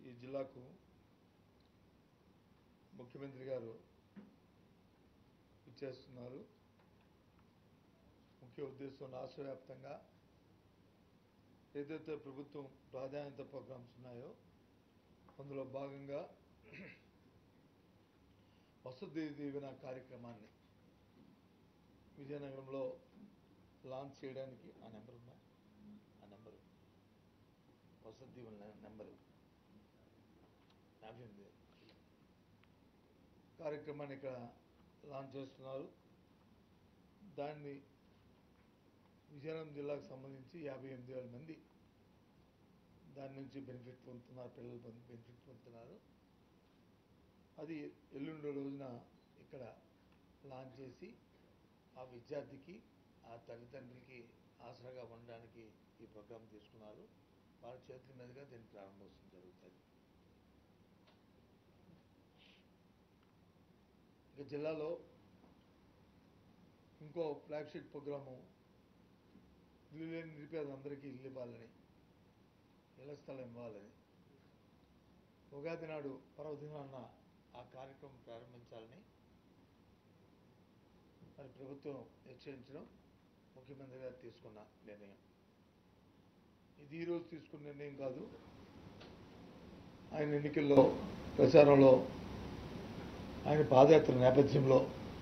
ఈ జిల్లాకు ముఖ్యమంత్రి గారు ఇచ్చేస్తున్నారు ముఖ్య ఉద్దేశం రాష్ట్ర వ్యాప్తంగా ఏదైతే ప్రభుత్వం ప్రాధాన్యత ప్రోగ్రామ్స్ ఉన్నాయో అందులో భాగంగా వసతి దీవెన కార్యక్రమాన్ని విజయనగరంలో లాంచ్ చేయడానికి ఆ నెంబర్ ఉందా ఆ నెంబరు వసతి దీవెన నెంబరు యాభై ఎనిమిది కార్యక్రమాన్ని ఇక్కడ లాంచ్ చేస్తున్నారు దాన్ని విజయనగరం జిల్లాకు సంబంధించి యాభై ఎనిమిది వేల మంది దాని నుంచి బెనిఫిట్ పొందుతున్నారు పిల్లలు పొంది- బెనిఫిట్ పొందుతున్నారు అది ఎల్లుండి రోజున ఇక్కడ లాంచ్ చేసి ఆ విద్యార్థికి ఆ తల్లిదండ్రులకి ఆసరాగా ఉండడానికి ఈ ప్రోగ్రాం తీసుకున్నారు వాళ్ళ చేతుల మీదుగా దీన్ని ప్రారంభోత్సవం జరుగుతుంది ఇక జిల్లాలో ఇంకో ఫ్లాగ్షిప్ ప్రోగ్రాము ఇల్లు లేని నిరుపేదలందరికీ ఇల్లు ఇవ్వాలని ఇళ్ల స్థలం ఇవ్వాలని ఉగాది నాడు పర్వదినాన్న ఆ కార్యక్రమం ప్రారంభించాలని మరి ప్రభుత్వం నిశ్చయించడం ముఖ్యమంత్రి గారు తీసుకున్న నిర్ణయం ఇది ఈరోజు తీసుకున్న నిర్ణయం కాదు ఆయన ఎన్నికల్లో ప్రచారంలో ఆయన పాదయాత్ర నేపథ్యంలో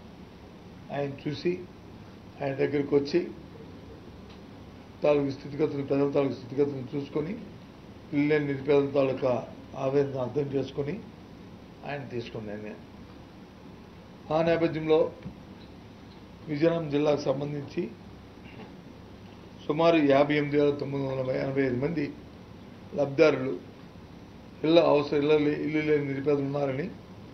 ఆయన చూసి ఆయన దగ్గరికి వచ్చి తాలూకు స్థితిగతులు ప్రజల తాలూకు స్థితిగతులను చూసుకొని ఇల్లేని నిరుపేదల తాలూకా ఆవేదన అర్థం చేసుకొని ఆయన తీసుకున్న నిర్ణయం ఆ నేపథ్యంలో విజయనగరం జిల్లాకు సంబంధించి సుమారు యాభై ఎనిమిది వేల తొమ్మిది వందల ఎనభై ఐదు మంది లబ్ధిదారులు ఇళ్ళ అవసరం ఇళ్ళ లే- ఇల్లు లేని నిరుపేదలు ఉన్నారని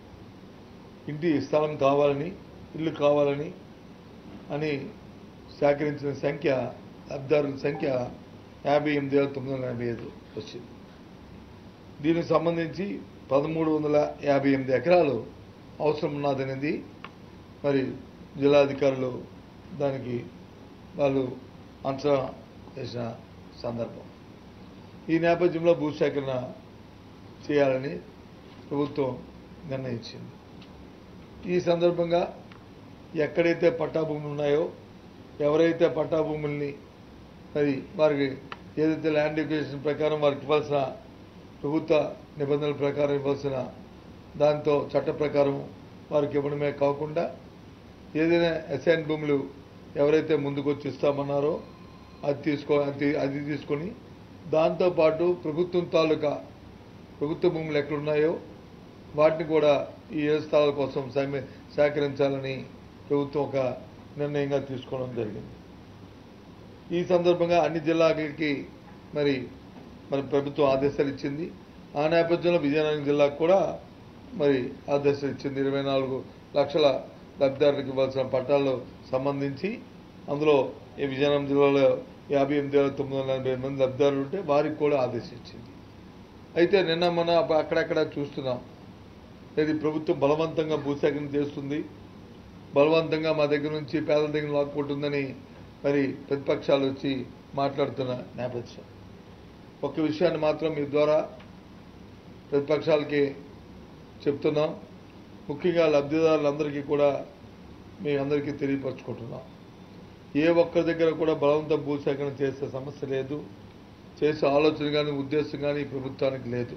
ఇంటి స్థలం కావాలని ఇల్లు కావాలని అని సేకరించిన సంఖ్య లబ్ధిదారుల సంఖ్య యాభై ఎనిమిది వేల తొమ్మిది వందల ఎనభై ఐదు వచ్చింది దీనికి సంబంధించి పదమూడు వందల యాభై ఎనిమిది ఎకరాలు అవసరం ఉన్నదనేది మరి జిల్లాధికారులు దానికి వాళ్ళు అంచనా వేసిన సందర్భం ఈ నేపథ్యంలో భూసేకరణ చేయాలని ప్రభుత్వం నిర్ణయించింది ఈ సందర్భంగా ఎక్కడైతే పట్టా భూములు ఉన్నాయో ఎవరైతే పట్టా భూముల్ని మరి వారికి ఏదైతే ల్యాండ్ ఎడ్యుకేషన్ ప్రకారం వారికి ఇవ్వాల్సిన ప్రభుత్వ నిబంధనల ప్రకారం ఇవ్వాల్సిన దాంతో చట్ట ప్రకారం వారికి ఇవ్వడమే కాకుండా ఏదైనా అసైన్ భూములు ఎవరైతే ముందుకు వచ్చి ఇస్తామన్నారో అది తీసుకో అది అది తీసుకొని దాంతోపాటు ప్రభుత్వం తాలూకా ప్రభుత్వ భూములు ఎక్కడున్నాయో వాటిని కూడా ఈ ఏడు స్థలాల కోసం సమ- సేకరించాలని ప్రభుత్వం ఒక నిర్ణయంగా తీసుకోవడం జరిగింది ఈ సందర్భంగా అన్ని జిల్లాలకి మరి మరి ప్రభుత్వం ఆదేశాలు ఇచ్చింది ఆ నేపథ్యంలో విజయనగరం జిల్లాకు కూడా మరి ఆదేశాలు ఇచ్చింది ఇరవై నాలుగు లక్షల లబ్ధిదారులకు ఇవ్వాల్సిన పట్టాలకు సంబంధించి అందులో ఈ విజయనగరం జిల్లాలో యాభై ఎనిమిది వేల తొమ్మిది వందల ఎనభై మంది లబ్ధిదారులు ఉంటే వారికి కూడా ఆదేశించింది అయితే నిన్న మన అక్కడక్కడ చూస్తున్నాం ఇది ప్రభుత్వం బలవంతంగా భూసేకరణ చేస్తుంది బలవంతంగా మా దగ్గర నుంచి పేదల దగ్గర లాక్కుంటుందని మరి ప్రతిపక్షాలు వచ్చి మాట్లాడుతున్న నేపథ్యం ఒక విషయాన్ని మాత్రం మీ ద్వారా ప్రతిపక్షాలకి చెప్తున్నాం ముఖ్యంగా లబ్ధిదారులందరికీ కూడా మీ అందరికీ తెలియపరచుకుంటున్నాం ఏ ఒక్కరి దగ్గర కూడా బలవంత భూసేకరణ చేసే సమస్య లేదు చేసే ఆలోచన కానీ ఉద్దేశం కానీ ఈ ప్రభుత్వానికి లేదు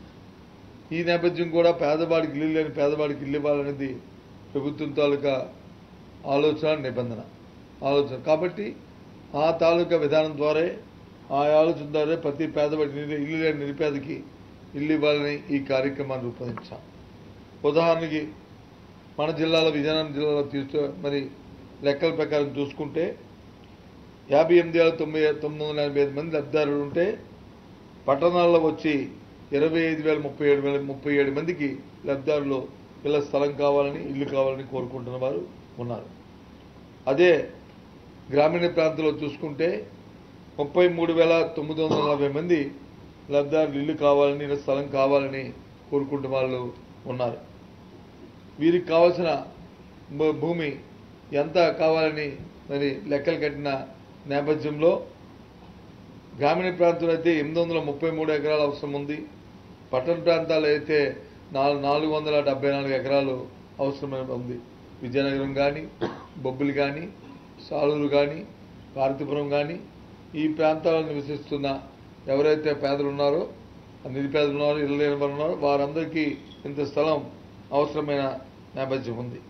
ఈ నేపథ్యం కూడా పేదవాడికి ఇల్లు లేని పేదవాడికి ఇల్లు ఇవ్వాలనేది ప్రభుత్వం తాలూకా ఆలోచన నిబంధన ఆలోచన కాబట్టి ఆ తాలూకా విధానం ద్వారా ఆ ఆలోచన ద్వారా ప్రతి పేదవాడి నిరు- ఇల్లు లేని నిరుపేదకి ఇల్లు ఇవ్వాలని ఈ కార్యక్రమాన్ని రూపొందించాం ఉదాహరణకి మన జిల్లాలో విజయనగరం జిల్లాలో తీసు మరి లెక్కల ప్రకారం చూసుకుంటే యాభై ఎనిమిది వేల తొమ్మిది తొమ్మిది వందల ఎనభై ఐదు మంది లబ్ధిదారులు ఉంటే పట్టణాల్లో వచ్చి ఇరవై ఐదు వేల ముప్పై ఏడు వేల ముప్పై ఏడు మందికి లబ్ధిదారులు ఇళ్ల స్థలం కావాలని ఇల్లు కావాలని కోరుకుంటున్న వారు ఉన్నారు అదే గ్రామీణ ప్రాంతంలో చూసుకుంటే ముప్పై మూడు వేల తొమ్మిది వందల నలభై మంది లబ్ధిదారులు ఇల్లు కావాలని ఇళ్ల స్థలం కావాలని కోరుకుంటున్న వాళ్ళు ఉన్నారు వీరికి కావాల్సిన భూ- భూమి ఎంత కావాలని మరి లెక్కలు కట్టిన నేపథ్యంలో గ్రామీణ ప్రాంతంలో అయితే ఎనిమిది వందల ముప్పై మూడు ఎకరాల అవసరం ఉంది పట్టణ ప్రాంతాలు అయితే నాలుగు నాలుగు వందల డెబ్బై నాలుగు ఎకరాలు అవసరమైన ఉంది విజయనగరం కానీ బొబ్బిలి కానీ సాలూరు కానీ పార్వతీపురం కానీ ఈ ప్రాంతాల్లో నివసిస్తున్న ఎవరైతే పేదలు ఉన్నారో ఆ నిరుపేదలు ఉన్నారో ఇల్లు లేని వారు ఉన్నారో వారందరికీ ఇంత స్థలం అవసరమైన నేపథ్యం ఉంది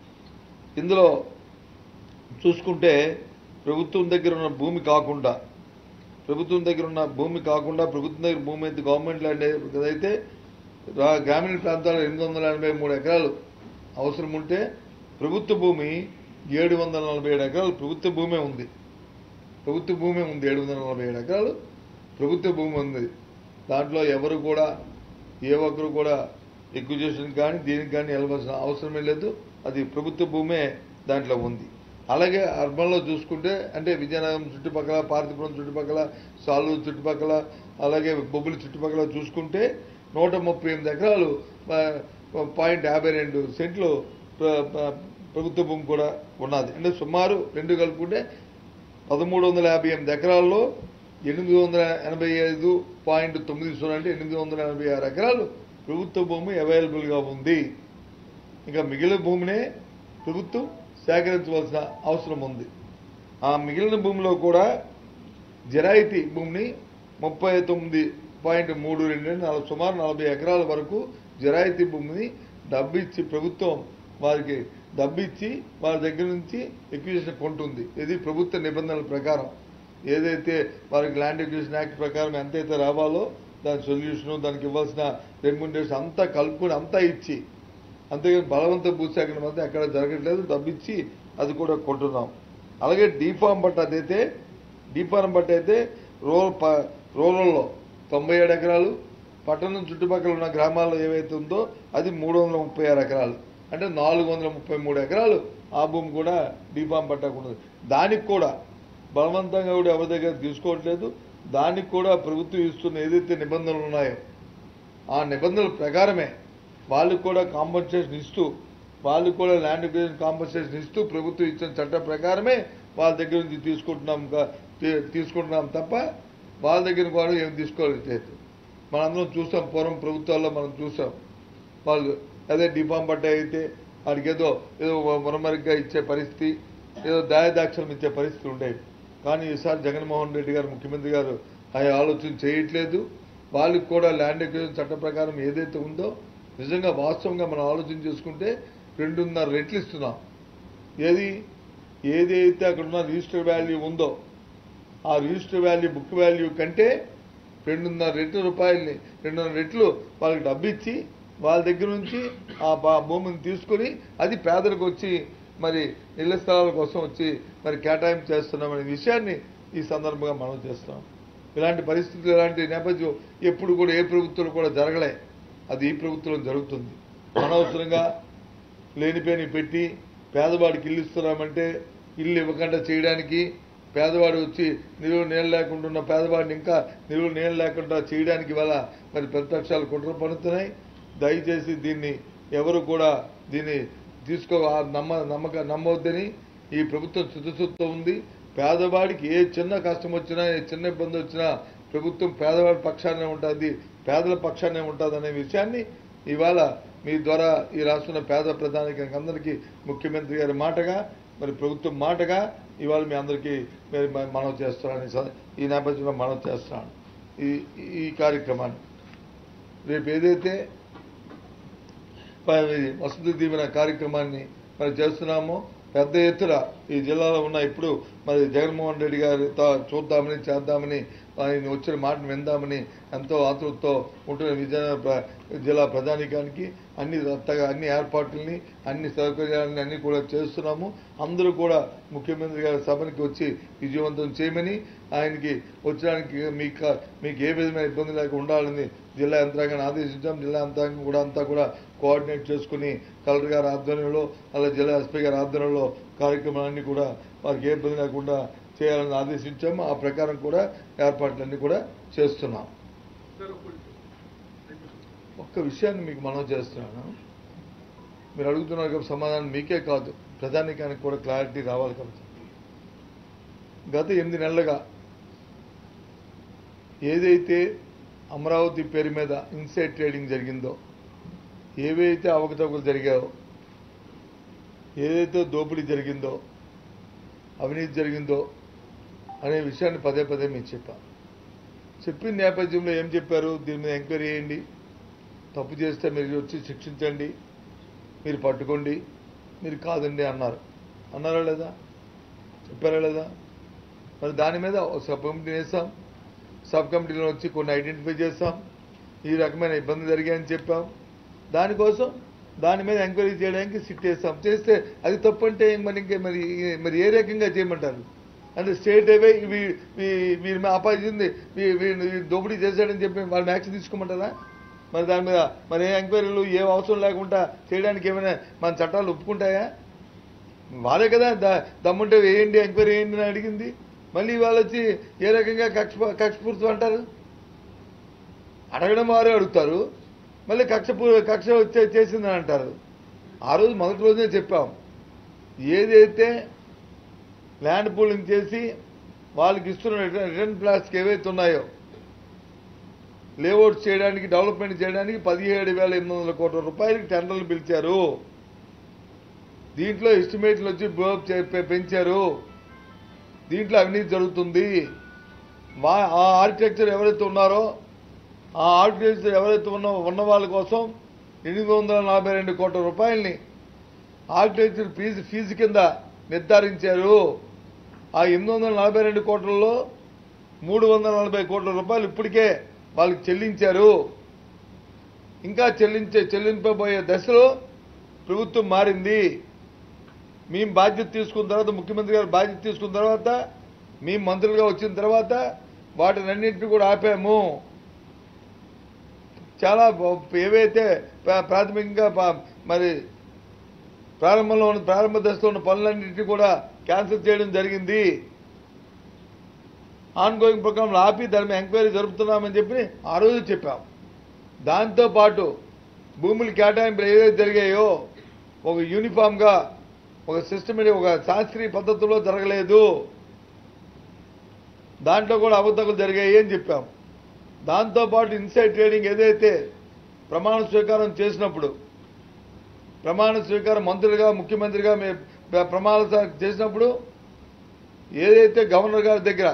ఇందులో చూసుకుంటే ప్రభుత్వం దగ్గర ఉన్న భూమి కాకుండా ప్రభుత్వం దగ్గర ఉన్న భూమి కాకుండా ప్రభుత్వం దగ్గర భూమి అయితే గవర్నమెంట్ ల్యాండ్ అయితే రా- గ్రామీణ ప్రాంతాల్లో ఎనిమిది వందల ఎనభై మూడు ఎకరాలు అవసరం ఉంటే ప్రభుత్వ భూమి ఏడు వందల నలభై ఏడు ఎకరాలు ప్రభుత్వ భూమే ఉంది ప్రభుత్వ భూమే ఉంది ఏడు వందల నలభై ఏడు ఎకరాలు ప్రభుత్వ భూమి ఉంది దాంట్లో ఎవరు కూడా ఏ ఒక్కరు కూడా ఎక్విజేషన్ కానీ దీనికి కానీ వెళ్ళవలసిన అవసరమే లేదు అది ప్రభుత్వ భూమే దాంట్లో ఉంది అలాగే అర్బన్లో చూసుకుంటే అంటే విజయనగరం చుట్టుపక్కల పార్తీపురం చుట్టుపక్కల సాలూరు చుట్టుపక్కల అలాగే బొబ్బులి చుట్టుపక్కల చూసుకుంటే నూట ముప్పై ఎనిమిది ఎకరాలు ఆ, పాయింట్ యాభై రెండు సెంట్లు ప్ర- ప్ర- ప్రభుత్వ భూమి కూడా ఉన్నది అంటే సుమారు రెండు కలుపుకుంటే పదమూడు వందల యాభై ఎనిమిది ఎకరాల్లో ఎనిమిది వందల ఎనభై ఐదు పాయింట్ తొమ్మిది సున్నా అంటే ఎనిమిది వందల ఎనభై ఆరు ఎకరాలు ప్రభుత్వ భూమి అవైలబుల్గా ఉంది ఇంకా మిగిలిన భూమినే ప్రభుత్వం సేకరించవలసిన అవసరం ఉంది ఆ మిగిలిన భూమిలో కూడా జరాయితీ భూమిని ముప్పై తొమ్మిది పాయింట్ మూడు రెండు నాలుగు సుమారు నలభై ఎకరాల వరకు జరాయితీ భూమిని డబ్బిచ్చి ప్రభుత్వం వారికి డబ్బిచ్చి వారి దగ్గర నుంచి ఎక్విజిషన్ కొంటుంది ఇది ప్రభుత్వ నిబంధనల ప్రకారం ఏదైతే వారికి ల్యాండ్ ఎక్విజిషన్ యాక్ట్ ప్రకారం ఎంతైతే రావాలో దాని సొల్యూషను దానికి ఇవ్వాల్సిన రెమ్యునరేషన్ అంతా కలుపుకొని అంతా ఇచ్చి అంతేగాని బలవంత భూసేకరణ మాత్రం ఎక్కడ జరగట్లేదు డబ్బిచ్చి అది కూడా కొంటున్నాం అలాగే డీఫామ్ బట్ట అదైతే డీఫారం బట్ట అయితే రూరల్ ప- రూరల్లో తొంభై ఏడు ఎకరాలు పట్టణం చుట్టుపక్కల ఉన్న గ్రామాల్లో ఏవైతే ఉందో అది మూడు వందల ముప్పై ఆరు ఎకరాలు అంటే నాలుగు వందల ముప్పై మూడు ఎకరాలు ఆ భూమి కూడా డీఫామ్ పట్టకుండా దానికి కూడా బలవంతంగా కూడా ఎవరి దగ్గర తీసుకోవట్లేదు దానికి కూడా ప్రభుత్వం ఇస్తున్న ఏదైతే నిబంధనలు ఉన్నాయో ఆ నిబంధనల ప్రకారమే వాళ్ళకు కూడా కాంపన్సేషన్ ఇస్తూ వాళ్ళకు కూడా ల్యాండ్ అక్విజిషన్ కాంపన్సేషన్ ఇస్తూ ప్రభుత్వం ఇచ్చిన చట్టం ప్రకారమే వాళ్ళ దగ్గర నుంచి తీసుకుంటున్నాం కా- తీ- తీసుకుంటున్నాం తప్ప వాళ్ళ దగ్గర కూడా ఏం తీసుకోలేదు మనందరం చూసాం పూర్వం ప్రభుత్వాల్లో మనం చూసాం వాళ్ళు అదే డిఫామ్ పట్ట అయితే వాడికి ఏదో ఏదో మురమరిగ్గా ఇచ్చే పరిస్థితి ఏదో దాయదాక్షరం ఇచ్చే పరిస్థితులు ఉండేవి కానీ ఈసారి జగన్మోహన్ రెడ్డి గారు ముఖ్యమంత్రి గారు ఆ ఆలోచన చేయట్లేదు వాళ్ళకి కూడా ల్యాండ్ ఎక్విజిషన్ చట్ట ప్రకారం ఏదైతే ఉందో నిజంగా వాస్తవంగా మనం ఆలోచన చేసుకుంటే రెండున్నర రెట్లు ఇస్తున్నాం ఏది ఏదైతే అక్కడ ఉన్న రిజిస్టర్ వాల్యూ ఉందో ఆ రిజిస్టర్ వాల్యూ బుక్ వాల్యూ కంటే రెండున్నర రెట్ల రూపాయలని రెండున్నర రెట్లు వాళ్ళకి డబ్బు ఇచ్చి వాళ్ళ దగ్గర నుంచి ఆ బా- భూమిని తీసుకొని అది పేదలకు వచ్చి మరి ఇళ్ల స్థలాల కోసం వచ్చి మరి కేటాయింపు చేస్తున్నామనే విషయాన్ని ఈ సందర్భంగా మనం చేస్తున్నాం ఇలాంటి పరిస్థితులు ఇలాంటి నేపథ్యం ఎప్పుడు కూడా ఏ ప్రభుత్వం కూడా జరగలే అది ఈ ప్రభుత్వం జరుగుతుంది అనవసరంగా లేనిపోని పెట్టి పేదవాడికి ఇల్లు ఇస్తున్నామంటే ఇల్లు ఇవ్వకుండా చేయడానికి పేదవాడు వచ్చి నిలువ నీళ్ళు లేకుండా ఉన్న పేదవాడిని ఇంకా నిలువ నీళ్ళు లేకుండా చేయడానికి వల్ల మరి ప్రతిపక్షాలు కుట్ర పడుతున్నాయి దయచేసి దీన్ని ఎవరు కూడా దీన్ని తీసుకో ఆ నమ్మ నమ్మక నమ్మవద్దని ఈ ప్రభుత్వం చిత్తశుద్ధితో ఉంది పేదవాడికి ఏ చిన్న కష్టం వచ్చినా ఏ చిన్న ఇబ్బంది వచ్చినా ప్రభుత్వం పేదవాడి పక్షానే ఉంటుంది పేదల పక్షానే ఉంటుంది అనే విషయాన్ని ఇవాళ మీ ద్వారా ఈ రాష్ట్రంలో పేద ప్రధానికి అందరికీ ముఖ్యమంత్రి గారి మాటగా మరి ప్రభుత్వం మాటగా ఇవాళ మీ అందరికీ మరి మ- మనవి చేస్తున్నాను ఈ స- ఈ నేపథ్యంలో మనవి చేస్తున్నాను ఈ ఈ కార్యక్రమాన్ని రేపు ఏదైతే ప- ఈ వసతి దీవెన కార్యక్రమాన్ని మరి చేస్తున్నామో పెద్ద ఎత్తున ఈ జిల్లాలో ఉన్న ఇప్పుడు మరి జగన్మోహన్ రెడ్డి గారి చూద్దామని చేద్దామని ఆయన వచ్చిన మాటను విందామని ఎంతో ఆతృతతో ఉంటున్న విజయనగరం ప్ర- జిల్లా ప్రధానికానికి అన్ని దత్తగా అన్ని ఏర్పాట్లని అన్ని సౌకర్యాలని అన్ని కూడా చేస్తున్నాము అందరూ కూడా ముఖ్యమంత్రి గారి సభనికి వచ్చి విజయవంతం చేయమని ఆయనకి వచ్చడానికి మీకు మీకు ఏ విధమైన ఇబ్బంది లేకుండా ఉండాలని జిల్లా యంత్రాంగాన్ని ఆదేశించాం జిల్లా యంత్రాంగం కూడా అంతా కూడా కోఆర్డినేట్ చేసుకుని కలెక్టర్ గారి ఆధ్వర్యంలో అలాగే జిల్లా ఎస్పీ గారి ఆధ్వర్యంలో కార్యక్రమాలన్నీ కూడా వారికి ఏ ఇబ్బంది లేకుండా చేయాలని ఆదేశించాము ఆ ప్రకారం కూడా ఏర్పాట్లన్నీ కూడా చేస్తున్నాం ఒక్క విషయాన్ని మీకు మనం చేస్తున్నాను మీరు అడుగుతున్నారు కాబట్టి సమాధానం మీకే కాదు ప్రధానికానికి కూడా క్లారిటీ రావాలి కాబట్టి గత ఎనిమిది నెలలుగా ఏదైతే అమరావతి పేరు మీద ఇన్సైడ్ ట్రేడింగ్ జరిగిందో ఏవైతే అవకతవకలు జరిగాయో ఏదైతే దోపిడీ జరిగిందో అవినీతి జరిగిందో అనే విషయాన్ని పదే పదే మీకు చెప్పా చెప్పిన నేపథ్యంలో ఏం చెప్పారు దీని మీద ఎంక్వైరీ చేయండి తప్పు చేస్తే మీరు వచ్చి శిక్షించండి మీరు పట్టుకోండి మీరు కాదండి అన్నారు అన్నారా లేదా చెప్పారా లేదా మరి దాని మీద ఒక సబ్ కమిటీ వేసాం సబ్ కమిటీలో వచ్చి కొన్ని ఐడెంటిఫై చేస్తాం ఈ రకమైన ఇబ్బంది జరిగాయని చెప్పాం దానికోసం దాని మీద ఎంక్వైరీ చేయడానికి సిట్ వేస్తాం చేస్తే అది తప్పు అంటే మరి ఇంకా మరి మరి ఏ రకంగా చేయమంటారు అంటే స్టేట్ అవే వీ- వీ- వీరి మీద అపాయించింది వీడిని దోపిడీ చేశాడని చెప్పి వాళ్ళు యాక్షన్ తీసుకోమంటారా మరి దాని మీద మరి ఏ ఎంక్వైరీలు ఏ అవసరం లేకుండా చేయడానికి ఏమైనా మన చట్టాలు ఒప్పుకుంటాయా వాళ్ళే కదా ద- దమ్ముంటే వేయండి ఎంక్వైరీ వేయండి అని అడిగింది మళ్ళీ వాళ్ళు వచ్చి ఏ రకంగా కక్ష కక్షపూర్తి అంటారు అడగడం వారే అడుగుతారు మళ్ళీ కక్ష పూ- కక్ష వచ్చే చేసిందని అంటారు ఆ రోజు మొదటి రోజునే చెప్పాం ఏదైతే ల్యాండ్ పూలింగ్ చేసి వాళ్ళకి ఇస్తున్న రిటర్న్ రిటర్న్ ప్లాట్స్కి ఏవైతే ఉన్నాయో లేఅవుట్ చేయడానికి డెవలప్మెంట్ చేయడానికి పదిహేడు వేల ఎనిమిది వందల కోట్ల రూపాయలకి టెండర్లు పిలిచారు దీంట్లో ఎస్టిమేట్లు వచ్చి బ్లోప్ చే- పె- పెంచారు దీంట్లో అవినీతి జరుగుతుంది వా ఆ ఆర్కిటెక్చర్ ఎవరైతే ఉన్నారో ఆ ఆర్కిటెక్చర్ ఎవరైతే ఉన్న ఉన్న వాళ్ళ కోసం ఎనిమిది వందల నలభై రెండు కోట్ల రూపాయలని ఆర్కిటెక్చర్ ఫీజు ఫీజు కింద నిర్ధారించారు ఆ ఎనిమిది వందల నలభై రెండు కోట్లలో మూడు వందల నలభై కోట్ల రూపాయలు ఇప్పటికే వాళ్ళకి చెల్లించారు ఇంకా చెల్లించే చెల్లింపబోయే దశలో ప్రభుత్వం మారింది మేము బాధ్యత తీసుకున్న తర్వాత ముఖ్యమంత్రి గారు బాధ్యత తీసుకున్న తర్వాత మేము మంత్రులుగా వచ్చిన తర్వాత వాటినన్నింటినీ కూడా ఆపాము చాలా బ- ఏవైతే ప్రా- ప్రాథమికంగా ప- మరి ప్రారంభంలో ఉన్న ప్రారంభ దశలో ఉన్న పనులన్నింటినీ కూడా క్యాన్సిల్ చేయడం జరిగింది ఆన్ గోయింగ్ ప్రోగ్రాంలు ఆపి దాని మీద ఎంక్వైరీ జరుపుతున్నామని చెప్పి ఆ రోజు చెప్పాం దాంతో పాటు భూములు కేటాయింపులు ఏదైతే జరిగాయో ఒక యూనిఫామ్గా ఒక సిస్టమేటిక్ ఒక శాస్త్రీయ పద్ధతిలో జరగలేదు దాంట్లో కూడా అవతకులు జరిగాయి అని చెప్పాం దాంతోపాటు ఇన్సైడ్ ట్రేడింగ్ ఏదైతే ప్రమాణ స్వీకారం చేసినప్పుడు ప్రమాణ స్వీకారం మంత్రులుగా ముఖ్యమంత్రిగా మే- ప్ర- ప్రమాణ స్వీకారం చేసినప్పుడు ఏదైతే గవర్నర్ గారి దగ్గర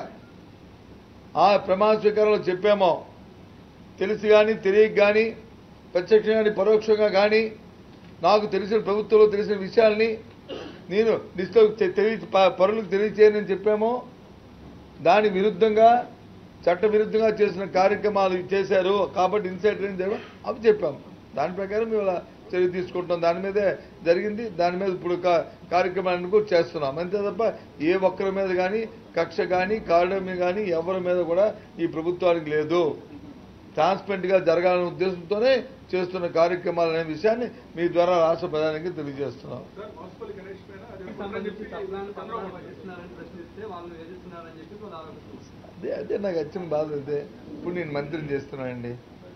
ఆ ప్రమాణ స్వీకారంలో చెప్పామో తెలిసి కానీ తెలియక కానీ ప్రత్యక్షంగా కానీ పరోక్షంగా కానీ నాకు తెలిసిన ప్రభుత్వంలో తెలిసిన విషయాల్ని నేను డిస్కస్ తెలియ ప- పరులకు తెలియచేయనని చెప్పామో దాని విరుద్ధంగా చట్ట విరుద్ధంగా చేసిన కార్యక్రమాలు చేశారు కాబట్టి ఇన్సైడ్ ట్రైన్ చేయడం అవి చెప్పాం దాని ప్రకారం మేము ఇలా చర్య తీసుకుంటాం దాని మీదే జరిగింది దాని మీద ఇప్పుడు కా- కార్యక్రమాలను కూడా చేస్తున్నాం అంతే తప్ప ఏ ఒక్కరి మీద కానీ కక్ష కానీ కారణం మీద కానీ ఎవరి మీద కూడా ఈ ప్రభుత్వానికి లేదు ట్రాన్స్పరెంట్ గా జరగాలనే ఉద్దేశంతోనే చేస్తున్న కార్యక్రమాలు అనే విషయాన్ని మీ ద్వారా రాష్ట్ర ప్రధానికి తెలియజేస్తున్నాం సార్ బాస్పల్లి గణేష్ పైన అదే సంబంధించి చట్టాలను చంద్రబాబు పత్రాలు నాయుడు పట్టిస్తున్నారని ప్రశ్నిస్తే వాళ్ళు వేధిస్తున్నారని చెప్పి వాళ్ళు ఆరోపిస్తున్నారు అదే అదే నాకు వచ్చిన బాధ అదే ఇప్పుడు నేను మంత్రిని చేస్తున్నానండి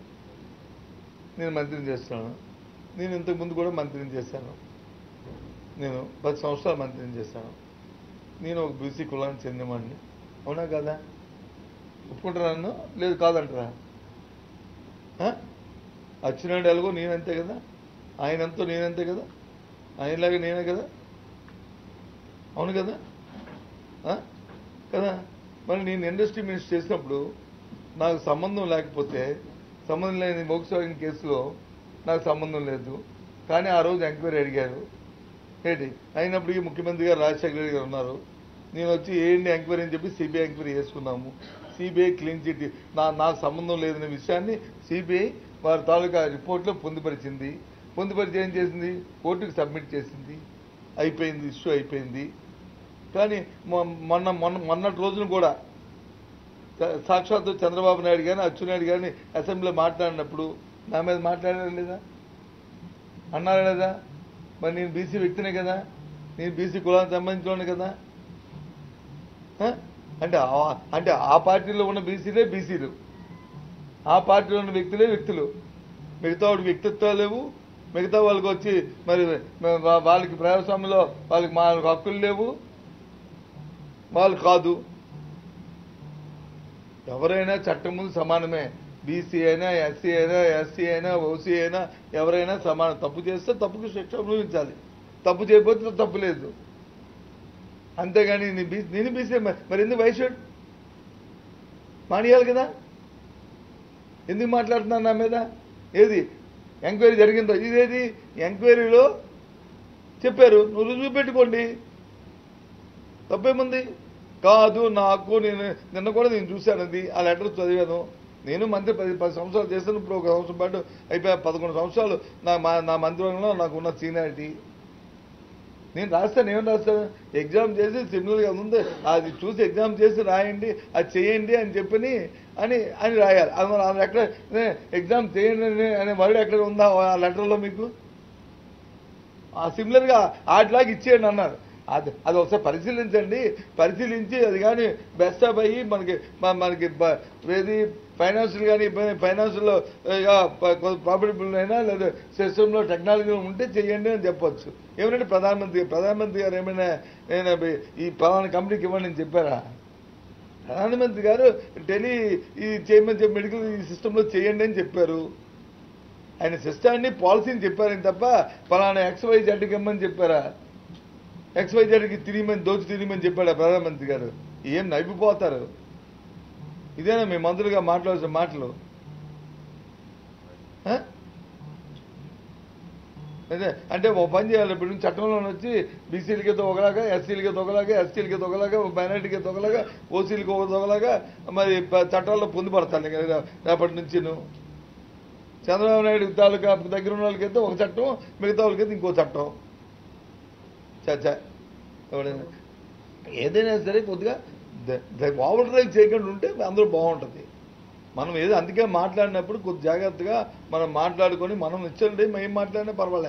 నేను మంత్రిని చేస్తున్నాను నేను ఇంతకు ముందు కూడా మంత్రిని చేశాను నేను పది సంవత్సరాలు మంత్రిని చేశాను నేను ఒక బీసీ కులానికి చెందినవాడిని అవునా కదా ఒప్పుకుంటారా నన్ను లేదు కాదంటారా ఆ? వచ్చినాడు ఎలాగో నేనంతే కదా ఆయనంతో నేనంతే కదా ఆయనలాగా నేనే కదా అవును కదా ఆ? కదా మరి నేను ఇండస్ట్రీ మినిస్టర్ చేసినప్పుడు నాకు సంబంధం లేకపోతే సంబంధం లేని మోక్సవాగిన కేసులో నాకు సంబంధం లేదు కానీ ఆ రోజు ఎంక్వైరీ అడిగారు ఏంటి అయినప్పటికీ ముఖ్యమంత్రి గారు రాజశేఖర రెడ్డి గారు ఉన్నారు నేను వచ్చి ఏంటి ఎంక్వైరీ అని చెప్పి సిబిఐ ఎంక్వైరీ చేసుకున్నాము సిబిఐ క్లీన్ చిట్ నా నాకు సంబంధం లేదనే విషయాన్ని సిబిఐ వారి తాలూకా రిపోర్ట్లో పొందుపరిచింది పొందుపరిచి ఏం చేసింది కోర్టుకు సబ్మిట్ చేసింది అయిపోయింది ఇష్యూ అయిపోయింది కానీ మొ- మొన్న మొన్న మొన్నటి రోజున కూడా సా- సాక్షాత్తు చంద్రబాబు నాయుడు కానీ అచ్చెన్నాయుడు కానీ అసెంబ్లీలో మాట్లాడినప్పుడు నా మీద మాట్లాడారా లేదా అన్నారా లేదా మరి నేను బీసీ వ్యక్తినే కదా నేను బీసీ కులానికి సంబంధించిన కదా ఆ? అంటే ఆ- అంటే ఆ పార్టీలో ఉన్న బీసీలే బీసీలు ఆ పార్టీలో ఉన్న వ్యక్తులే వ్యక్తులు మిగతా వాడికి వ్యక్తిత్వాలు లేవు మిగతా వాళ్ళకి వచ్చి మరి వా- వాళ్ళకి ప్రజాస్వామ్యంలో వాళ్ళకి మా హక్కులు లేవు వాళ్ళు కాదు ఎవరైనా చట్టం ముందు సమానమే బీసీ అయినా ఎస్సీ అయినా ఎస్సీ అయినా ఓసీ అయినా ఎవరైనా సమానం తప్పు చేస్తే తప్పుకు శిక్ష అనుభవించాలి తప్పు చేయకపోతే తప్పు లేదు అంతేగాని నీ బీ నేను బీసీ మరి ఎందుకు వైశ్యుడు మానేయాలి కదా ఎందుకు మాట్లాడుతున్నాను నా మీద ఏది ఎంక్వైరీ జరిగిందో ఇదేది ఎంక్వైరీలో చెప్పారు నువ్వు రుజువు పెట్టుకోండి తప్పేముంది కాదు నాకు నేను నిన్న కూడా నేను చూశాను అది ఆ లెటర్ చదివాను నేను మంత్రి పది పది సంవత్సరాలు చేశాను ఇప్పుడు ఒక సంవత్సరం పాటు అయిపోయా పదకొండు సంవత్సరాలు నా మా నా మంత్రివర్గంలో నాకు ఉన్న సీనియారిటీ నేను రాస్తాను ఏమని రాస్తాను ఎగ్జామ్ చేసి సిమిలర్గా ఉంది అది చూసి ఎగ్జామ్ చేసి రాయండి అది చేయండి అని చెప్పని అని అని రాయాలి అది మరి అది ఎక్కడ నే- ఎగ్జామ్ చేయండి అని- అనే వర్డ్ ఎక్కడ ఉందా ఆ లెటర్లో మీకు ఆ సిమిలర్గా ఆటలాగా ఇచ్చేయండి అన్నారు అది అది ఒకసారి పరిశీలించండి పరిశీలించి అది కానీ బెస్ట్ ఆఫ్ అయ్యి మనకి మ- మనకి బ- ఏది ఫైనాన్షియల్ కానీ ఫైనాన్షియల్లో ప్రాఫిటబుల్ అయినా లేదా సిస్టంలో టెక్నాలజీ ఉంటే చేయండి అని చెప్పొచ్చు ఏమంటే ప్రధానమంత్రి ప్రధానమంత్రి గారు ఏమైనా నేను ఈ పలానా కంపెనీకి ఇవ్వండి అని చెప్పారా ప్రధానమంత్రి గారు టెలి ఈ చేయమని చెప్పి మెడికల్ ఈ సిస్టంలో చేయండి అని చెప్పారు ఆయన సిస్టాన్ని పాలసీని చెప్పారని తప్ప పలానా ఎక్స్వై జడ్కి ఇమ్మని చెప్పారా ఎక్స్వై జడ్కి తిరిగిమని దోచి తిరిగిమని చెప్పాడా ప్రధానమంత్రి గారు ఏం నవ్విపోతారు ఇదేనా మీ మంత్రులుగా మాట్లాడాల్సిన మాటలు ఆ? అదే అంటే ఓ పని చేయాలి ఇప్పుడు నుంచి చట్టంలో వచ్చి బీసీలకి ఒకలాగా ఎస్సీలకి ఒకలాగా ఎస్టీలకి ఒకలాగా మైనార్టీకి ఒకలాగా ఓసీలకి ఒక ఒకలాగా మరి ప- చట్టాల్లో పొందుపడతాను ఇక రేపటి నుంచి నువ్వు చంద్రబాబు నాయుడు తాలూకా దగ్గర ఉన్న వాళ్ళకైతే ఒక చట్టం మిగతా వాళ్ళకైతే ఇంకో చట్టం చచ్చా ఎవడైనా ఏదైనా సరే కొద్దిగా ఓవర్ డ్రైవ్ చేయకుండా ఉంటే అందరూ బాగుంటుంది మనం ఏదో అందుకే మాట్లాడినప్పుడు కొద్ది జాగ్రత్తగా మనం మాట్లాడుకొని మనం ఇచ్చండి మేము మాట్లాడినా పర్వాలే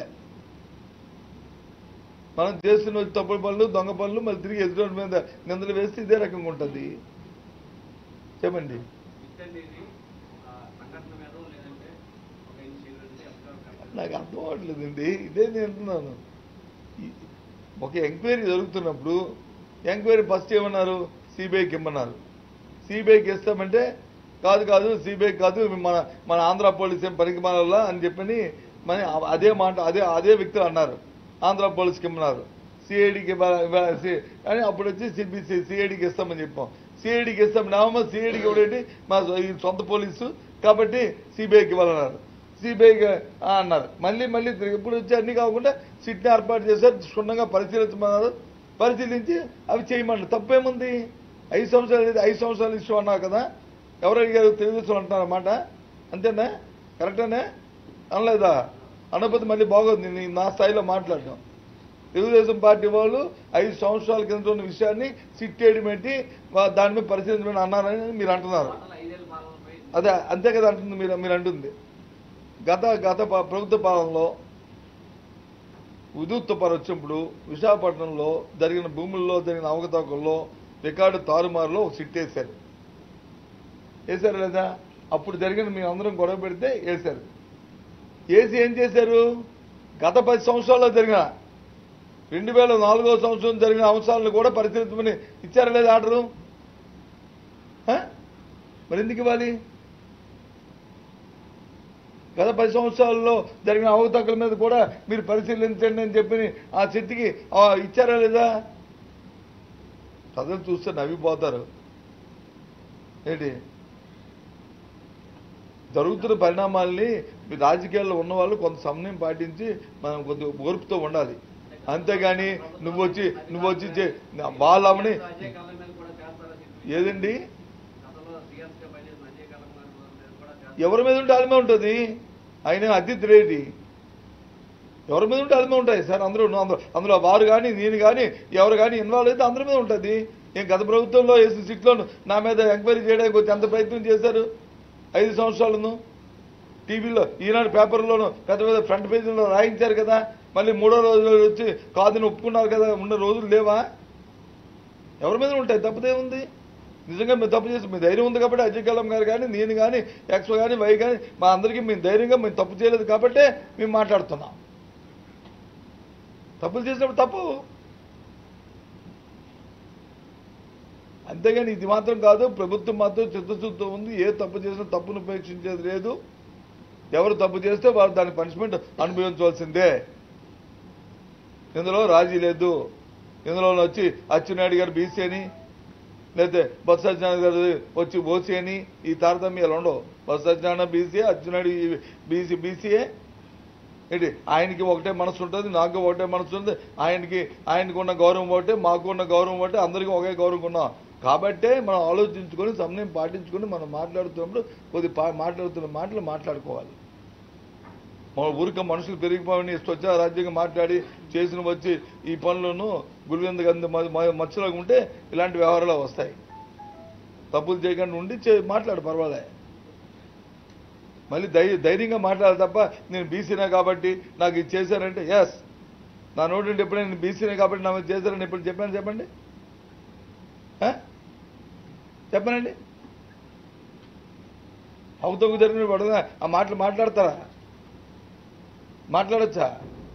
మనం చేస్తున్న తప్పుడు పనులు దొంగ పనులు మళ్ళీ తిరిగి ఎదుటి మీద నిందలు వేస్తే ఇదే రకంగా ఉంటుంది చెప్పండి ఇచ్చండి ఇది ఒక సంఘటన మీద లేదంటే ఒక ఇన్సిడెంట్ ఎఫ్ఐఆర్ నాకు అర్థం అవ్వట్లేదండి ఇదే నేను అంటున్నాను ఈ- ఒక ఎంక్వైరీ జరుగుతున్నప్పుడు ఎంక్వైరీ ఫస్ట్ ఏమన్నారు సిబిఐకి ఇమ్మన్నారు సిబిఐకి ఇస్తామంటే కాదు కాదు సిబిఐ కాదు మన మన ఆంధ్ర పోలీస్ ఏం పనికి మానాలా అని చెప్పని మన అదే మాట అదే అదే వ్యక్తులు అన్నారు ఆంధ్ర పోలీస్కి ఇమ్మన్నారు సిఐడికి అని అప్పుడు వచ్చి సిబిసి సిఐడికి ఇస్తామని చెప్పాం సిఐడికి ఇస్తాం నామో సిఐడికి ఇవ్వడండి మా సొ- ఈ సొంత పోలీసు కాబట్టి సిబిఐకి ఇవ్వాలన్నారు సిబిఐకి అన్నారు మళ్ళీ మళ్ళీ తిరిగి ఇప్పుడు వచ్చి అన్ని కాకుండా సిట్ని ఏర్పాటు చేశారు క్షుణ్ణంగా పరిశీలించమన్నారు పరిశీలించి అవి చేయమన్నారు తప్పేముంది ఐదు సంవత్సరాలు ఇది ఐదు సంవత్సరాలు ఇష్యూ అన్నావు కదా ఎవరు అడిగారు తెలుగుదేశం అంటున్నారన్నమాట అంతేనా కరెక్టేనా అనలేదా అనకపోతే మళ్ళీ బాగోదు నేను నా స్థాయిలో మాట్లాడటం తెలుగుదేశం పార్టీ వాళ్ళు ఐదు సంవత్సరాల కింద ఉన్న విషయాన్ని సిట్టేడి పెట్టి వా- దాని మీద పరిశీలించమని అన్నారని మీరు అంటున్నారు టోటల్ ఐదేళ్ళు పాలనపై అదే అంతే కదా అంటుంది మీరు మీరు అంటుంది గత గత ప- ప్రభుత్వ పాలనలో విద్యుత్ తుఫాను వచ్చినప్పుడు విశాఖపట్నంలో జరిగిన భూముల్లో జరిగిన అవకతవకల్లో రికార్డు తారుమారులో ఒక సిట్ వేశారు వేశారు లేదా అప్పుడు జరిగిన మీ అందరం గొడవ పెడితే వేశారు వేసి ఏం చేశారు గత పది సంవత్సరాల్లో జరిగిన రెండు వేల నాలుగో సంవత్సరం జరిగిన అంశాలను కూడా పరిశీలించమని ఇచ్చారా లేదా ఆర్డరు ఆ? మరి ఎందుకు ఇవ్వాలి గత పది సంవత్సరాల్లో జరిగిన అవకతవకల మీద కూడా మీరు పరిశీలించండి అని చెప్పి ఆ చెట్టుకి ఆ ఇచ్చారా లేదా ప్రజలు చూస్తే నవ్విపోతారు ఏంటి జరుగుతున్న పరిణామాల్ని మీ రాజకీయాల్లో ఉన్న వాళ్ళు కొంత సమన్వయం పాటించి మనం కొద్ది ఓర్పుతో ఉండాలి అంతేగాని నువ్వు వచ్చి నువ్వు వచ్చి చే- వాళ్ళమని అజయ్ కల్లం మీద కూడా చేస్తారా సిట్ ఏదండి గతంలో సీఎస్ గా పనిచేసిన అజయ్ కల్లం గారి మీద కూడా చేస్తారు ఎవరి మీద ఉంటే వాళ్ళ మీద ఉంటుంది ఆయన అతిథి రేటి ఎవరి మీద ఉంటే వాళ్ళ మీద ఉంటాయి సార్ అందరూ అందులో అందులో వారు కానీ నేను కానీ ఎవరు కానీ ఇన్వాల్వ్ అయితే అందరి మీద ఉంటుంది నేను గత ప్రభుత్వంలో వేసిన సిట్లో నా మీద ఎంక్వైరీ చేయడానికి వచ్చి ఎంత ప్రయత్నం చేశారు ఐదు సంవత్సరాలను టీవీలో ఈనాడు పేపర్లోనూ పెద్ద పెద్ద ఫ్రంట్ పేజీలో రాయించారు కదా మళ్ళీ మూడో రోజు వచ్చి కాదని ఒప్పుకున్నారు కదా ఉన్న రోజులు లేవా ఎవరి మీద ఉంటాయి తప్పుదే ఉంది నిజంగా మేము తప్పు చేసి మీ ధైర్యం ఉంది కాబట్టి అజయ్ కలాం గారు కానీ నేను కానీ ఎక్స్ కానీ వై కానీ మా అందరికీ మేము ధైర్యంగా మేము తప్పు చేయలేదు కాబట్టే మేము మాట్లాడుతున్నాం తప్పులు చేసినప్పుడు తప్పు అంతేగాని ఇది మాత్రం కాదు ప్రభుత్వం మాత్రం చిత్తశుద్ధితో ఉంది ఏ తప్పు చేసినా తప్పును ఉపేక్షించేది లేదు ఎవరు తప్పు చేస్తే వారు దాని పనిష్మెంట్ అనుభవించవలసిందే ఇందులో రాజీ లేదు ఇందులో వచ్చి అచ్చెన్నాయుడు గారు బీసీ అని లేకపోతే బొత్స సత్యనారాయణ గారు వచ్చి ఓసీ అని ఈ తారతమ్యాలు ఉండవు Botsa Satyanarayana BC Atchannaidu BC BCA ఏంటి ఆయనకి ఒకటే మనసు ఉంటుంది నాకు ఒకటే మనసు ఉంటుంది ఆయనకి ఆయనకు ఉన్న గౌరవం ఒకటే మాకు ఉన్న గౌరవం ఒకటే అందరికీ ఒకే గౌరవం ఉన్నాం కాబట్టే మనం ఆలోచించుకొని సమయం పాటించుకొని మనం మాట్లాడుతున్నప్పుడు కొద్ది పా- మాట్లాడుతున్న మాటలు మాట్లాడుకోవాలి మన ఊరిక మనుషులు పెరిగిపోవని స్వచ్ఛ రాజ్యంగా మాట్లాడి చేసిన వచ్చి ఈ పనులను గురువింద గంధ మచ్చలాగా ఉంటే ఇలాంటి వ్యవహారాలు వస్తాయి తప్పులు చేయకుండా ఉండి చే మాట్లాడు పర్వాలే మళ్ళీ ధై ధైర్యంగా మాట్లాడాలి తప్ప నేను బీసీనే కాబట్టి నాకు ఇది చేశారంటే ఎస్ నా నోటి నుండి ఎప్పుడైనా నేను బీసీనే కాబట్టి నా మీద చేశారని ఎప్పుడు చెప్పాను చెప్పండి ఆ? చెప్పనండి అవతకు జరిగిన పడదా ఆ మాటలు మాట్లాడతారా మాట్లాడచ్చా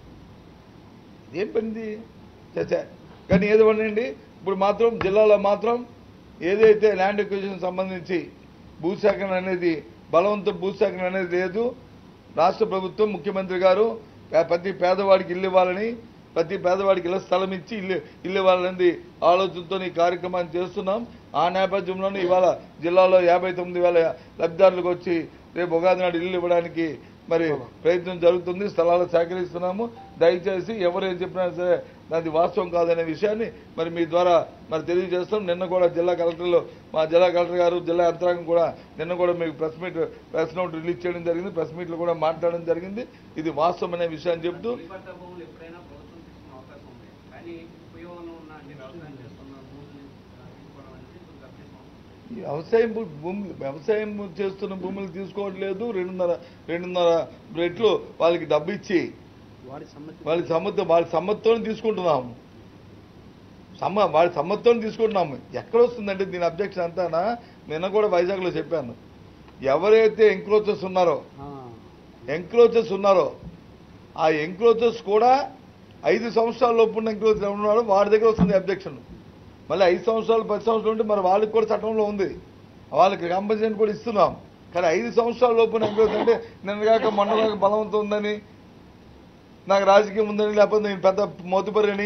ఏం పనిది చచ్చా కానీ ఏదో అండి ఇప్పుడు మాత్రం జిల్లాలో మాత్రం ఏదైతే ల్యాండ్ ఎక్విజిషన్ సంబంధించి భూసేకరణ అనేది బలవంత భూసేకరణ అనేది లేదు రాష్ట్ర ప్రభుత్వం ముఖ్యమంత్రి గారు పే- ప్రతి పేదవాడికి ఇల్లు ఇవ్వాలని ప్రతి పేదవాడికి ఇళ్ళ స్థలం ఇచ్చి ఇల్లు ఇల్లు ఇవ్వాలనేది ఆలోచనతో ఈ కార్యక్రమాన్ని చేస్తున్నాం ఆ నేపథ్యంలోనే ఇవాళ జిల్లాలో యాభై తొమ్మిది వేల లబ్ధిదారులకు వచ్చి రేపు ఉగాది నాడు ఇల్లు ఇవ్వడానికి మరి ప్రయత్నం జరుగుతుంది స్థలాలు సేకరిస్తున్నాము దయచేసి ఎవరు ఏం చెప్పినా సరే అది వాస్తవం కాదనే విషయాన్ని మరి మీ ద్వారా మరి తెలియజేస్తాం నిన్న కూడా జిల్లా కలెక్టర్లు మా జిల్లా కలెక్టర్ గారు జిల్లా యంత్రాంగం కూడా నిన్న కూడా మీకు press meet press note release చేయడం జరిగింది ప్రెస్ మీట్లో కూడా మాట్లాడడం జరిగింది ఇది వాస్తవం అనే విషయాన్ని చెప్తూ తొలిపట్ట భూములు ఎప్పుడైనా ప్రభుత్వం తీసుకునే అవకాశం ఉంది కానీ ఉపయోగంలో ఉన్న అంటే వ్యవసాయం చేస్తున్న భూముల్ని ఆ, తీసుకోవడం అనేది కొంచెం అభ్యసం ఈ వ్యవసాయం భూ- భూములు వ్యవసాయం చేస్తున్న భూములు తీసుకోవట్లేదు రెండున్నర రెండున్నర రెట్లు వాళ్ళకి డబ్బు ఇచ్చి వాడి సమ్మతి వాళ్ళ సమ్మతి వాళ్ళ సమ్మతితో తీసుకుంటున్నాము సమ్మ వాళ్ళ సమ్మతితో తీసుకుంటున్నాము ఎక్కడ వస్తుందంటే దీని అబ్జెక్షన్ అంతానా నిన్న కూడా వైజాగ్లో చెప్పాను ఎవరైతే ఎంక్రోచెస్ ఉన్నారో ఆ, ఎంక్రోచెస్ ఉన్నారో ఆ ఎంక్రోచెస్ కూడా ఐదు సంవత్సరాల లోపు ఉన్న ఎంక్రోచెస్ ఎవరు ఉన్నారో వాడి దగ్గర వస్తుంది అబ్జెక్షన్ మళ్ళీ ఐదు సంవత్సరాలు పది సంవత్సరాలు ఉంటే మరి వాళ్ళకి కూడా చట్టంలో ఉంది వాళ్ళకి కంపల్సరీ కూడా ఇస్తున్నాం కానీ ఐదు సంవత్సరాల లోపు ఉన్న ఎంక్రోచెస్ అంటే నిన్నగాక మొన్నగాక బలవంతం ఉందని నాకు రాజకీయం ఉందని లేకపోతే నేను పెద్ద మోతుపరిని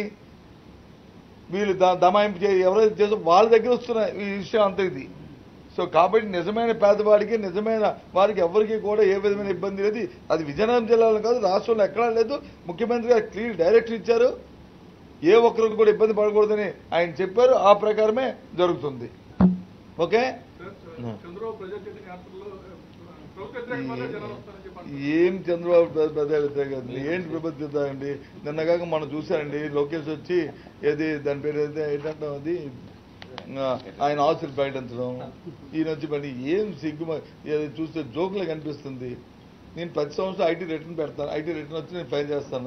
వీళ్ళు ద- దమాయింపు చే ఎవరైతే చేసో వాళ్ళ దగ్గర వస్తున్న ఈ విషయం అంత ఇది సో కాబట్టి నిజమైన పేదవాడికి నిజమైన వారికి ఎవరికి కూడా ఏ విధమైన ఇబ్బంది లేదు అది విజయనగరం జిల్లాలో కాదు రాష్ట్రంలో ఎక్కడా లేదు ముఖ్యమంత్రి గారు క్లియర్ డైరెక్షన్ ఇచ్చారు ఏ ఒక్కరికి కూడా ఇబ్బంది పడకూడదని ఆయన చెప్పారు ఆ ప్రకారమే జరుగుతుంది ఓకే చంద్రబాబు ప్రజాప్రతినిధి యాత్రలో ప్రభుత్వ వ్యతిరేక పనులు జనాలు వస్తారని చెప్పారు ఏం చంద్రబాబు ప్ర- ప్రజా వ్యతిరేకత ఏంటి ప్రభుత్వం అండి నిన్నగాక మనం చూశారండి లోకేష్ వచ్చి ఏది దాని పేరు ఏది ఏంటంటాం అది ఆ, ఆయన ఆస్తులు ప్రకటించడం ఈయన వచ్చి మరి ఏం సిగ్గు ఏది చూస్తే జోకులు కనిపిస్తుంది నేను ప్రతి సంవత్సరం ఐటీ రిటర్న్ పెడతాను ఐటీ రిటర్న్ వచ్చి నేను ఫైల్ చేస్తాను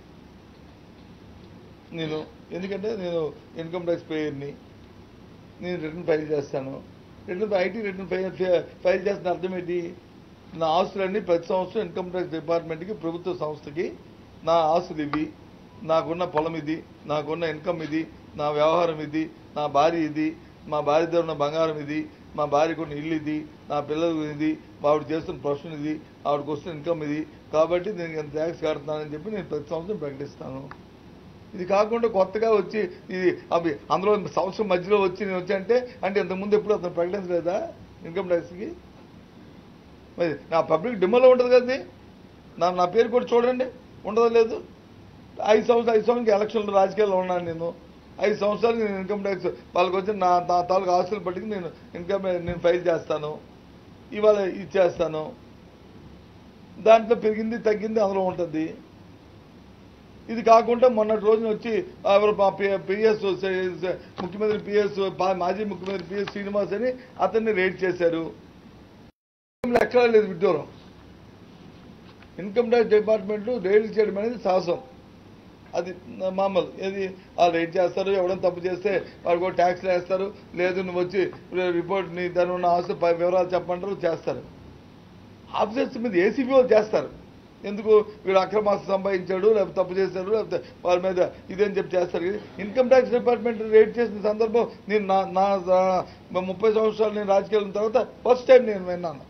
నేను ఎందుకంటే నేను ఇన్కమ్ ట్యాక్స్ పేయర్ని నేను రిటర్న్ ఫైల్ చేస్తాను return IT return file file చేస్తున్న అర్థం ఏంటి నా ఆస్తులన్నీ ప్రతి సంవత్సరం ఇన్కమ్ ట్యాక్స్ డిపార్ట్మెంట్కి ప్రభుత్వ సంస్థకి నా ఆస్తులు ఇవి నాకున్న పొలం ఇది నాకున్న ఇన్కమ్ ఇది నా వ్యవహారం ఇది నా భార్య ఇది మా భార్య దగ్గర ఉన్న బంగారం ఇది మా భార్యకు ఉన్న ఇల్లు ఇది నా పిల్లలు ఇది ఆవిడ చేస్తున్న ప్రొఫెషన్ ఇది ఆవిడకి వస్తున్న ఇన్కమ్ ఇది కాబట్టి నేను ఇంత ట్యాక్స్ కడుతున్నానని చెప్పి నేను ప్రతి సంవత్సరం ప్రకటిస్తాను ఇది కాకుండా కొత్తగా వచ్చి ఇది అవి అందులో సంవత్సరం మధ్యలో వచ్చి నేను వచ్చి అంటే అంటే ఇంతకుముందు ఎప్పుడు అతను ప్రకటించలేదా ఇన్కమ్ ట్యాక్స్కి మరి నా పబ్లిక్ డిమ్మలో ఉంటుంది కదండి నా నా పేరు కూడా చూడండి ఉండదో లేదు ఐదు సంవత్సరాలు ఐదు సంవత్సరాలకి ఎలక్షన్లో రాజకీయాల్లో ఉన్నాను నేను ఐదు సంవత్సరాలు నేను ఇన్కమ్ ట్యాక్స్ వాళ్ళకి వచ్చి నా నా తాలూకు ఆస్తులు బట్టి నేను ఇన్కమ్ నేను ఫైల్ చేస్తాను ఇవాళ ఇచ్చేస్తాను దాంట్లో పెరిగింది తగ్గింది అందులో ఉంటుంది ఇది కాకుండా మొన్నటి రోజున వచ్చి ఎవరు మా పిఎస్ ముఖ్యమంత్రి పిఎస్ మాజీ ముఖ్యమంత్రి పిఎస్ శ్రీనివాస్ అని అతన్ని రేట్ చేశారు లెక్కలు లేదు విడ్డూరం ఇన్కమ్ ట్యాక్స్ డిపార్ట్మెంట్ రేట్ చేయడం అనేది సాహసం అది నా- మామూలు ఏది వాళ్ళు రేట్ చేస్తారు ఎవడైనా తప్పు చేస్తే వాడికి ఒక ట్యాక్స్ వేస్తారు లేదు నువ్వు వచ్చి రిపోర్ట్ నీ దాని ఉన్న ఆస్తి పై వివరాలు చెప్పంటారు చేస్తారు ఆఫీసర్స్ మీద ఏసీబీ వాళ్ళు చేస్తారు ఎందుకు వీడు అక్రమాస్తి సంపాదించాడు లేకపోతే తప్పు చేశాడు లేకపోతే వాళ్ళ మీద ఇదేం చెప్పి చేస్తారు కదా. ఇన్కమ్ ట్యాక్స్ డిపార్ట్మెంట్ రేట్ చేసిన సందర్భం నేను నా నా నా ముప్పై సంవత్సరాలు నేను రాజకీయాలు ఉన్న తర్వాత ఫస్ట్ టైం నేను విన్నాను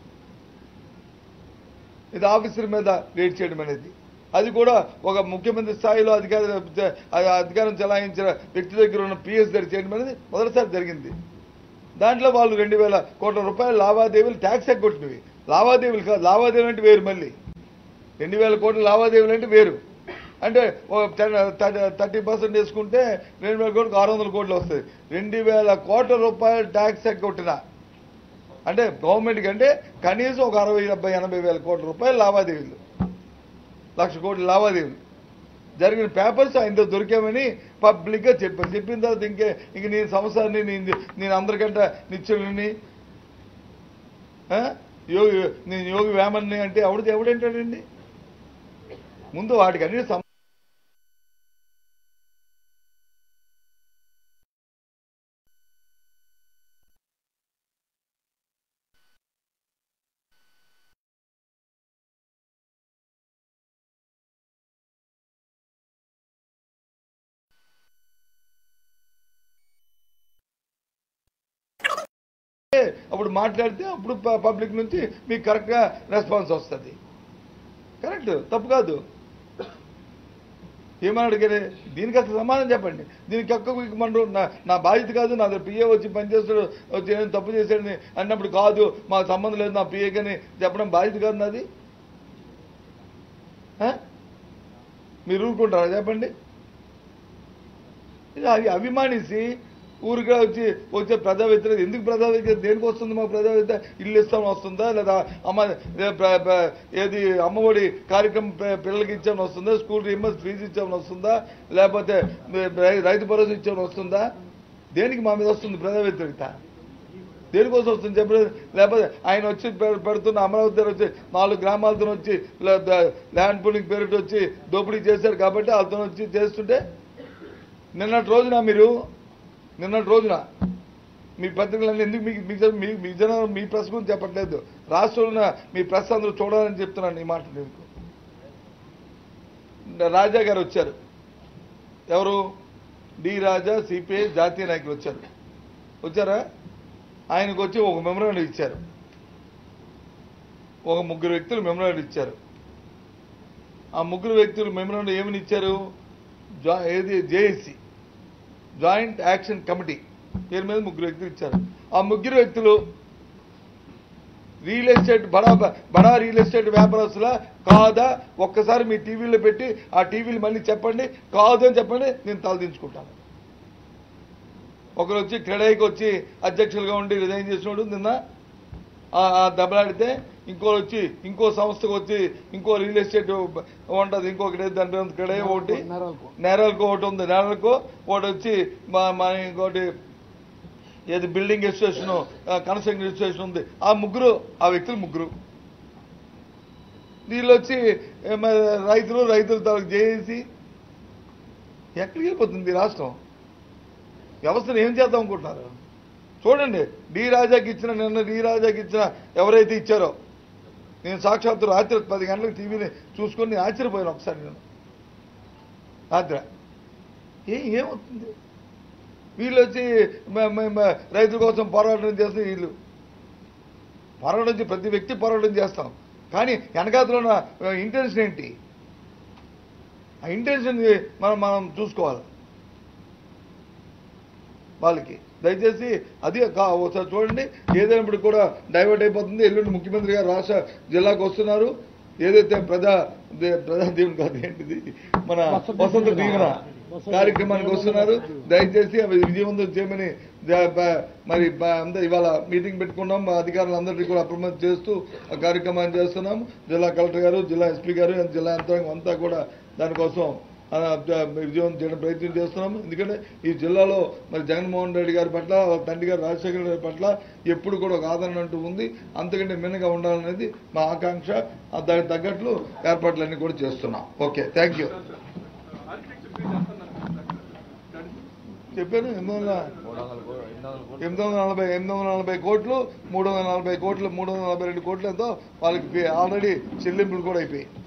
ఇది ఆఫీసర్ మీద రేట్ చేయడం అనేది అది కూడా ఒక ముఖ్యమంత్రి స్థాయిలో అధికార అధికారం చెలాయించిన వ్యక్తి దగ్గర ఉన్న పిఎస్ దగ్గర చేయడం అనేది మొదటిసారి జరిగింది దాంట్లో వాళ్ళు రెండు వేల కోట్ల రూపాయల లావాదేవీలు ట్యాక్స్ ఎగ్గొట్టినవి లావాదేవీలు కాదు లావాదేవీలు అంటే వేరు మళ్ళీ రెండు వేల కోట్ల లావాదేవీలు అంటే వేరు అంటే థర్టీ పర్సెంట్ వేసుకుంటే రెండు వేల కోట్లకు ఆరు వందల కోట్లు వస్తాయి రెండు వేల కోట్ల రూపాయలు ట్యాక్స్ ఎగ్గొట్టిన అంటే గవర్నమెంట్కి అంటే కనీసం ఒక అరవై డెబ్బై ఎనభై వేల కోట్ల రూపాయలు లావాదేవీలు లక్ష కోట్ల లావాదేవీలు జరిగిన పేపర్స్ ఆయనతో దొరికామని పబ్లిక్గా చెప్పారు చెప్పిన తర్వాత ఇంకే ఇంక నేను సంవత్సరాన్ని నేను నేను అందరికంటే నిత్యులని ఆ? యోగి నేను యోగి వేమన్ని అంటే ఎవడు ఎవడంటాడండి ముందు వాటికి అన్ని సం- అప్పుడు మాట్లాడితే అప్పుడు ప- పబ్లిక్ నుంచి మీకు కరెక్ట్గా రెస్పాన్స్ వస్తుంది కరెక్ట్ తప్పు కాదు ఏమని అడిగారు దీనికి అసలు సమాధానం చెప్పండి దీనికి ఒక్క మన నా నా బాధ్యత కాదు నా పిఏ వచ్చి పనిచేస్తాడు వచ్చి ఏం తప్పు చేశాడని అన్నప్పుడు కాదు మాకు సంబంధం లేదు నా పిఏ కానీ చెప్పడం బాధ్యత కాదు నాది ఆ? మీరు ఊరుకుంటారా చెప్పండి ఇది అవి అభిమానిసి ఊరికే వచ్చి వచ్చే ప్రజా వ్యతిరేక ఎందుకు ప్రజా వ్యతిరేక దేనికి వస్తుంది మాకు ప్రజా వ్యతిరేక ఇల్లు ఇస్తామని వస్తుందా లేదా అమ్మ ఏ ప్ర- ప్ర- ఏది అమ్మఒడి కార్యక్రమం పి- పిల్లలకి ఇచ్చామని వస్తుందా స్కూల్ రిమర్స్ ఫీజు ఇచ్చామని వస్తుందా లేకపోతే రై- రైతు భరోసా ఇచ్చామని వస్తుందా దేనికి మా మీద వస్తుంది ప్రజా వ్యతిరేకత దేనికోసం వస్తుంది చెప్పలేదు లేకపోతే ఆయన వచ్చి పె- పెడుతున్న అమరావతి దగ్గర వచ్చి నాలుగు గ్రామాలతో వచ్చి లే- ద- ల్యాండ్ పూలింగ్ పేరిట వచ్చి దోపిడీ చేశారు కాబట్టి వాళ్ళతో వచ్చి చేస్తుంటే నిన్నటి రోజున మీరు నిన్నటి రోజున మీ పత్రికలన్నీ ఎందుకు మీకు మీ జన- మీ మీ జనం మీ ప్రెస్ గురించి చెప్పట్లేదు రాష్ట్రంలో మీ ప్రెస్ అందరూ చూడాలని చెప్తున్నాను ఈ మాట మీకు రాజా గారు వచ్చారు ఎవరు డి రాజా సిపిఐ జాతీయ నాయకులు వచ్చారు వచ్చారా ఆయనకు వచ్చి ఒక మెమరాండం ఇచ్చారు ఒక ముగ్గురు వ్యక్తులు మెమరాండం ఇచ్చారు ఆ ముగ్గురు వ్యక్తులు మెమరాండం ఏమని ఇచ్చారు జా- ఏది జేఏసీ జాయింట్ యాక్షన్ కమిటీ పేరు మీద ముగ్గురు వ్యక్తులు ఇచ్చారు ఆ ముగ్గురు వ్యక్తులు రియల్ ఎస్టేట్ బడా బడా రియల్ ఎస్టేట్ వ్యాపారస్తుల కాదా ఒక్కసారి మీ టీవీలో పెట్టి ఆ టీవీలు మళ్ళీ చెప్పండి కాదు అని చెప్పండి నేను తలదించుకుంటాను ఒకరు వచ్చి క్రెడైకి వచ్చి అధ్యక్షులుగా ఉండి రిజైన్ చేసినోడు నిన్న ఆ ఆ దెబ్బలాడితే ఇంకో వచ్చి ఇంకో సంస్థకు వచ్చి ఇంకో రియల్ ఎస్టేట్ ఉంటుంది ఇంకొకటి దాని పేరు క్రెడై ఒకటి నేరాలకు ఒకటి ఉంది నేరాలకు ఒకటి వచ్చి మా మా ఇంకోటి ఏది బిల్డింగ్ అసోసియేషన్ కన్స్ట్రక్షన్ అసోసియేషన్ ఉంది ఆ ముగ్గురు ఆ వ్యక్తులు ముగ్గురు వీళ్ళు వచ్చి ఏ, మరి రైతులు రైతులు తాలూకు చేసి ఎక్కడికి వెళ్ళిపోతుంది ఈ రాష్ట్రం వ్యవస్థను ఏం చేద్దాం అనుకుంటున్నారు చూడండి డి రాజాకి ఇచ్చిన నిన్న డి రాజాకి ఇచ్చిన ఎవరైతే ఇచ్చారో నేను సాక్షాత్తు రాత్రి పది గంటలకు టీవీని చూసుకొని నేను ఆశ్చర్యపోయాను ఒకసారి నేను రాత్రి ఏ ఏమవుతుంది వీళ్ళు వచ్చి మ- మ- మ- రైతుల కోసం పోరాటం చేస్తే వీళ్ళు పోరాటం చే- ప్రతి వ్యక్తి పోరాటం చేస్తాం కానీ వెనకాతలో ఉన్న ఇంటెన్షన్ ఏంటి ఆ ఇంటెన్షన్ మనం మనం చూసుకోవాలి వాళ్ళకి దయచేసి అది కా- ఒకసారి చూడండి ఏదైనప్పుడు కూడా డైవర్ట్ అయిపోతుంది ఎల్లుండి ముఖ్యమంత్రి గారు రాష్ట్ర జిల్లాకు వస్తున్నారు ఏదైతే ప్రజా దే- ప్రజా దీవెన కాదు ఏంటిది మన వసంత దీవెన కార్యక్రమానికి వస్తున్నారు దయచేసి అవి విజయవంతం చేయమని జ- బ- మరి బ- అందరూ ఇవాళ మీటింగ్ పెట్టుకున్నాం మా అధికారులందరికీ కూడా అప్రమత్తం చేస్తూ ఆ కార్యక్రమాన్ని చేస్తున్నాం జిల్లా కలెక్టర్ గారు జిల్లా ఎస్పీ గారు జిల్లా యంత్రాంగం అంతా కూడా దానికోసం ఆ, జ- విజయం చేయడం ప్రయత్నం చేస్తున్నాం ఎందుకంటే ఈ జిల్లాలో మరి జగన్మోహన్ రెడ్డి గారి పట్ల వాళ్ళ తండ్రి గారు రాజశేఖర గారి పట్ల ఎప్పుడు కూడా ఒక ఆదరణ అంటూ ఉంది అంతకంటే మిన్నగా ఉండాలనేది మా ఆకాంక్ష ఆ దానికి తగ్గట్లు ఏర్పాట్లన్నీ కూడా చేస్తున్నాం okay thank you architecture fees చేస్తున్నారు చెప్పాను ఎనిమిది వందల ఎనిమిది వందల నలభై ఎనిమిది వందల నలభై కోట్లు మూడు వందల నలభై కోట్లు మూడు వందల నలభై రెండు కోట్లు ఎంతో వాళ్ళకి ఆల్రెడీ చెల్లింపులు కూడా అయిపోయాయి